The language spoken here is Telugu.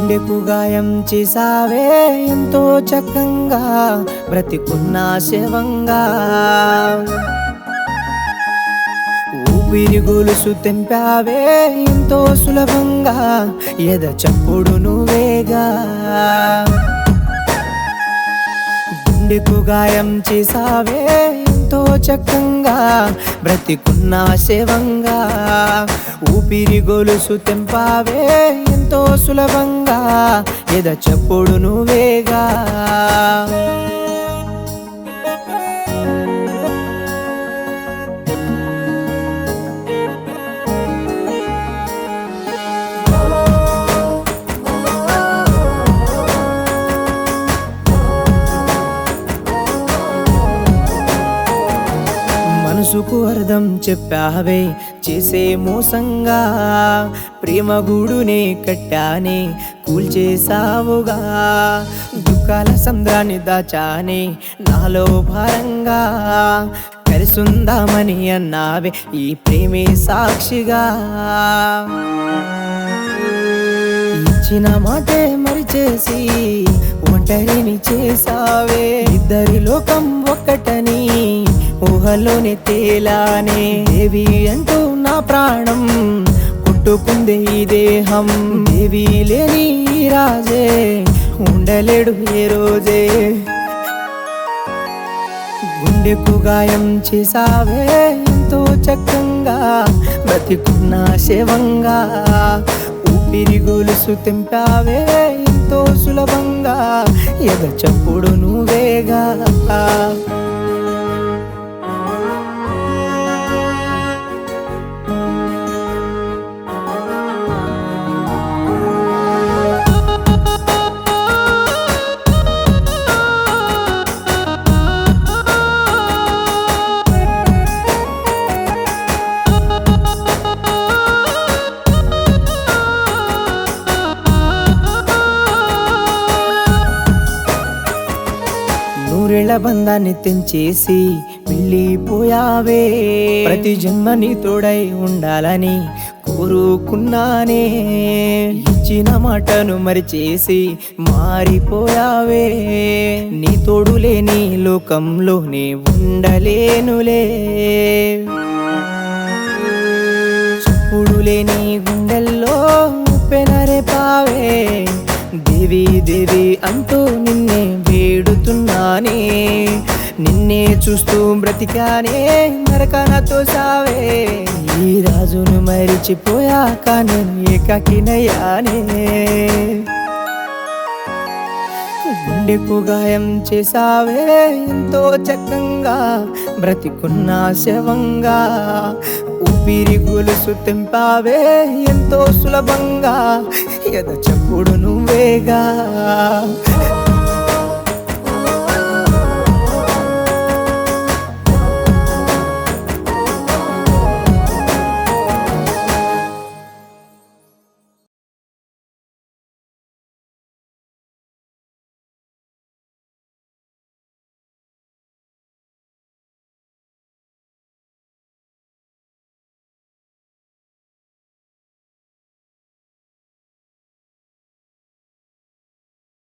గుండెకు గాయం చేసావే ఎంతో చక్కంగా బ్రతికున్నా శవంగా ఊపిరి గొలుసు తెంపావే ఎంతో సులభంగా ఎద చప్పుడు నువ్వేగా గుండెకు గాయం చేసావే ఎంతో చక్కంగా బ్రతికున్నా శవంగా ఊపిరి గొలుసు తెంపావే ఎంతో సులభంగా ఎద చప్పుడు నువ్వేగా మనసుకు అర్థం చెప్పావే చేసే మోసంగా ప్రేమ గూడునే కట్టానే కూల్చేసావుగా దుఃఖాల సంద్రాన్ని దాచానే నాలో భారంగా కలిసుందామని అన్నావే ఈ ప్రేమే సాక్షిగా ఇచ్చిన మాటే మరిచేసి ఒంటరిని చేసావే ఇద్దరి లోకం ఒక్కటని ఊహలోనే తేలానే దేవి అంటూ నా ప్రాణం కొట్టుకుందే ఈ దేహం దేవి లేని ఈ రాజే ఉండలేడు ఏ రోజే గుండెకు గాయం చేసావే ఎంతో చక్కంగా బ్రతికున్న శవంగా ఊపిరి గొలుసు తెంపావే ఎంతో సులభంగా ఎద చప్పుడు నువ్వేగా నూరేళ్ల బంధాన్ని తెంచేసి వెళ్ళిపోయావే ప్రతి జన్మని తోడై ఉండాలని కోరుకున్నానే ఇచ్చిన మాటను మరిచేసి మారిపోయావే నీ తోడు లేని లోకంలోనే ఉండలేనులే చప్పుడు లేని గుండెల్లో పెనరే పావే దేవి దేవి అంటూ నిన్నే వేడుతున్నానే నిన్నే చూస్తూ బ్రతికానే నరకనతో సావే ఈ రాజును మరిచిపోయాక నేను ఏకాకినయ్యానే గుండెకు గాయం చేసావే ఎంతో చక్కంగా బ్రతికున్న శవంగా ఊపిరి గొలుసు తెంపావే ఎంతో సులభంగా ఎద చప్పుడు నువ్వేగా